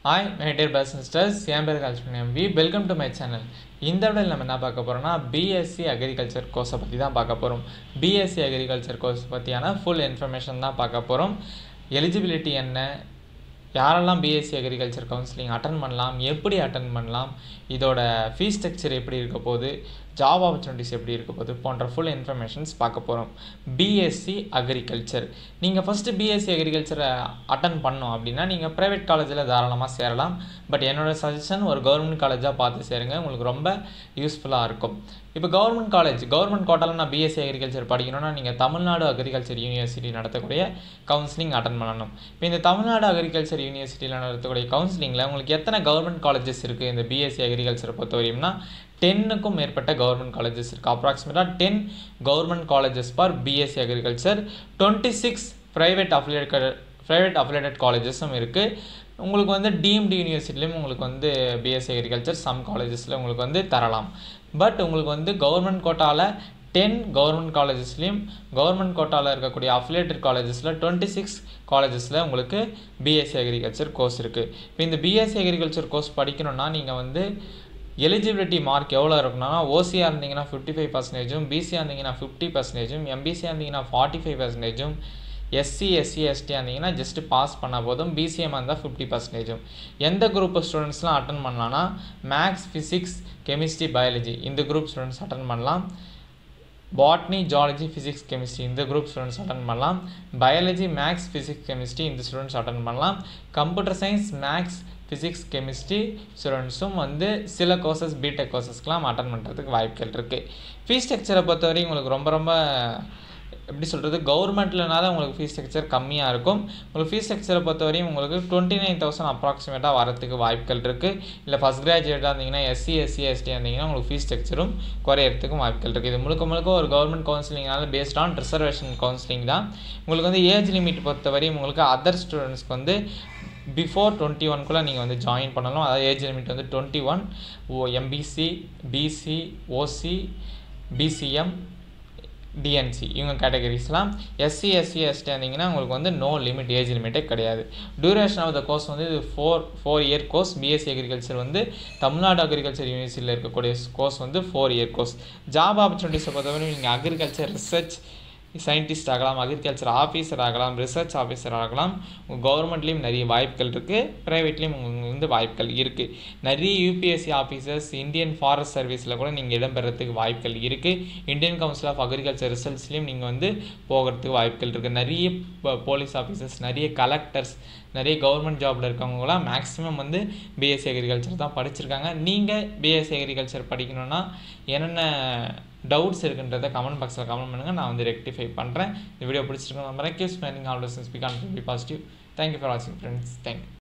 hi my dear bros sisters என் பேர் கால்ஸ்மி எம்பி வெல்கம் டு மை சேனல் இந்த விட நம்ம என்ன பார்க்க போகிறோம்னா பிஎஸ்சி அக்ரிகல்ச்சர் கோர்ஸை பற்றி தான் பார்க்க போகிறோம் பிஎஸ்சி அக்ரிகல்ச்சர் கோர்ஸ் பற்றியான ஃபுல் இன்ஃபர்மேஷன் தான் பார்க்க போகிறோம் எலிஜிபிலிட்டி என்ன யாரெல்லாம் பிஎஸ்சி அக்ரிகல்ச்சர் கவுன்சிலிங் அட்டன் பண்ணலாம் எப்படி அட்டன் பண்ணலாம் இதோட ஃபீஸ் ஸ்ட்ரக்சர் எப்படி இருக்க போகுது ஜாப் ஆப்பர்ச்சுனிட்டிஸ் எப்படி இருக்க போகுது போன்ற ஃபுல் இன்ஃபர்மேஷன்ஸ் பார்க்க போகிறோம் பிஎஸ்சி அக்ரிகல்ச்சர் நீங்கள் ஃபஸ்ட்டு பிஎஸ்சி அக்ரிகல்ச்சரை அட்டன் பண்ணோம் அப்படின்னா நீங்கள் ப்ரைவேட் காலேஜில் தாராளமாக சேரலாம் பட் என்னோடய சஜஷன் ஒரு கவர்மெண்ட் காலேஜாக பார்த்து சேருங்க உங்களுக்கு ரொம்ப யூஸ்ஃபுல்லாக இருக்கும் இப்போ கவர்மெண்ட் காலேஜ் கவர்மெண்ட் கோட்டாவில் நான் பிஎஸ்சி அக்ரிகல்ச்சர் படிக்கணும்னா நீங்கள் தமிழ்நாடு அக்ரிகல்ச்சர் யூனிவர்சிட்டி நடத்தக்கூடிய கவுன்சிலிங் அட்டன் பண்ணணும் இப்போ இந்த தமிழ்நாடு அக்ரிகல்ச்சர் யூனிவர்சிட்டியில் நடத்தக்கூடிய கவுன்சிலிங்கில் உங்களுக்கு எத்தனை கவர்மெண்ட் காலேஜஸ் இருக்குது இந்த பிஎஸ்சி அக்ரிகல்ச்சரை பொறுத்த வரையும்னா டென்னுக்கும் மேற்பட்ட கவர்மெண்ட் காலேஜஸ் இருக்குது அப்ராக்சிமேட்டாக ten government colleges for BSc agriculture twenty six private affiliate private affiliated காலேஜஸும் இருக்குது உங்களுக்கு வந்து டீம்டு யூனிவர்சிட்டிலையும் உங்களுக்கு வந்து பிஎஸ்சி அக்ரிகல்ச்சர் சம் காலேஜஸில் உங்களுக்கு வந்து தரலாம் பட் உங்களுக்கு வந்து கவர்மெண்ட் கோட்டாவில் டென் கவர்மெண்ட் காலேஜஸ்லேயும் கவர்மெண்ட் கோட்டாவில் இருக்கக்கூடிய அஃபிலேட்டட் காலேஜஸில் டுவெண்ட்டி சிக்ஸ் காலேஜஸில் உங்களுக்கு பிஎஸ்சி அக்ரிகல்ச்சர் கோர்ஸ் இருக்குது இப்போ இந்த பிஎஸ்சி அக்ரிகல்ச்சர் கோர்ஸ் படிக்கணும்னா நீங்கள் வந்து எலிஜிபிலிட்டி மார்க் எவ்வளோ இருக்குன்னா ஓசியாக இருந்தீங்கன்னா ஃபிஃப்டி ஃபைவ் பர்சன்டேஜும் பிசியாக இருந்தீங்கன்னா ஃபிஃப்டி பர்சன்டேஜும் எம்பிசியாக இருந்தீங்கன்னா ஃபார்ட்டி ஃபைவ் பர்சன்டேஜும் எஸ்சி எஸ்சி எஸ்டி இருந்தீங்கன்னா ஜஸ்ட்டு பாஸ் பண்ணால் போதும் பிசிஎம் இருந்தால் ஃபிஃப்டி பர்சன்டேஜும் எந்த குரூப் ஸ்டூடெண்ட்ஸ்லாம் அட்டன் பண்ணலான்னா மேக்ஸ் ஃபிசிக்ஸ் கெமிஸ்ட்ரி பயாலஜி இந்த குரூப் ஸ்டூடெண்ட்ஸ் அட்டன் பண்ணலாம் பாட்னி ஜாலஜி ஃபிசிக்ஸ் கெமிஸ்ட்ரி இந்த குரூப் ஸ்டூடெண்ட்ஸ் அட்டன் பண்ணலாம் பயாலஜி மேக்ஸ் ஃபிசிக்ஸ் கெமிஸ்ட்ரி இந்த ஸ்டூடெண்ட்ஸ் அட்டன் பண்ணலாம் computer science maths physics chemistry ஸ்டூடெண்ட்ஸும் வந்து சில கோர்சஸ் பிடெக் கோர்சஸ்க்கெலாம் அட்டன் பண்ணுறதுக்கு வாய்ப்புகள் இருக்குது ஃபீஸ் ஸ்ட்ரக்சரை பொறுத்தவரைக்கும் உங்களுக்கு ரொம்ப ரொம்ப எப்படி சொல்கிறது கவர்மெண்ட்லனா தான் உங்களுக்கு ஃபீஸ் ஸ்ட்ரக்சர் கம்மியாக இருக்கும் உங்களுக்கு ஃபீஸ் ஸ்ட்ரக்சரை பொறுத்தவரையும் உங்களுக்கு டுவெண்ட்டி நைன் தௌசண்ட் அப்ராக்சிமேட்டாக வரத்துக்கு வாய்ப்புகள் இருக்குது இல்லை ஃபஸ்ட் கிராஜுவேட்டாக இருந்தீங்கன்னா எஸ்சி எஸ்சி எஸ்டி இருந்தீங்கன்னா உங்களுக்கு ஃபீஸ் ஸ்ட்ரக்சரும் குறையிறதுக்கும் வாய்ப்புகள் இருக்குது இது முழுக்க முழுக்க ஒரு கவர்மெண்ட் கவுன்சிலிங்னால பேஸ்ட் ஆன் ரிசர்வேஷன் கவுன்சிலிங் தான் உங்களுக்கு வந்து ஏஜ் லிமிட் பொறுத்தவரையும் உங்களுக்கு அதர் ஸ்டூடெண்ட்ஸ்க்கு வந்து பிஃபோர் டுவெண்ட்டி ஒன்குள்ளே நீங்கள் வந்து ஜாயின் பண்ணலாம் அதாவது ஏஜ் லிமிட் வந்து டுவெண்ட்டி ஒன் ஓ MBC BC OC PCM DNC இவங்க கேட்டகரிஸ்லாம் எஸ்சி எஸ்சி எஸ்டி இருந்தீங்கன்னா உங்களுக்கு வந்து நோ லிமிட் ஏஜ் லிமிட்டே கிடையாது டியூரேஷன் ஆஃப் த கோர்ஸ் வந்து இது four four year course BSc agriculture வந்து தமிழ்நாடு அக்ரிகல்ச்சர் யூனிவர்சிட்டியில் இருக்கக்கூடிய கோர்ஸ் வந்து ஃபோர் இயர் கோர்ஸ் ஜாப் ஆப்பர்ச்சுனிட்டிஸை பொறுத்தவரை நீங்கள் அக்ரிகல்ச்சர் ரிசர்ச் சயின்டிஸ்ட் ஆகலாம் அக்ரிகல்ச்சர் ஆஃபீஸர் ஆகலாம் ரிசர்ச் ஆஃபீஸர் ஆகலாம் உங்கள் கவர்மெண்ட்லேயும் நிறைய வாய்ப்புகள் இருக்குது ப்ரைவேட்லேயும் உங்களுக்கு வந்து வாய்ப்புகள் இருக்குது நிறைய யூபிஎஸ்சி ஆஃபீஸர்ஸ் இந்தியன் ஃபாரஸ்ட் சர்வீஸில் கூட நீங்கள் இடம்பெறத்துக்கு வாய்ப்புகள் இருக்குது இந்தியன் கவுன்சில் ஆஃப் அக்ரிகல்ச்சர் ரிசல்ட்ஸ்லேயும் நீங்கள் வந்து போகிறதுக்கு வாய்ப்புகள் இருக்குது நிறைய போலீஸ் ஆஃபீஸர்ஸ் நிறைய கலெக்டர்ஸ் நிறைய கவர்மெண்ட் ஜாபில் இருக்கவங்களாம் மேக்ஸிமம் வந்து பிஎஸ்சி அக்ரிகல்ச்சர் தான் படிச்சிருக்காங்க நீங்கள் பிஎஸ்சி அக்ரிகல்ச்சர் படிக்கணுன்னா என்னென்ன டவுட்ஸ் இருக்குன்றத கமெண்ட் பாக்ஸில் கமெண்ட் பண்ணுங்கள் நான் வந்து ரெக்டிஃபை பண்ணுறேன் இந்த வீடியோ பிடிச்சிருக்கோம் நம்புறேன் keep spending always speak on be positive thank you for வாட்சிங் ஃப்ரெண்ட்ஸ் தேங்க்யூ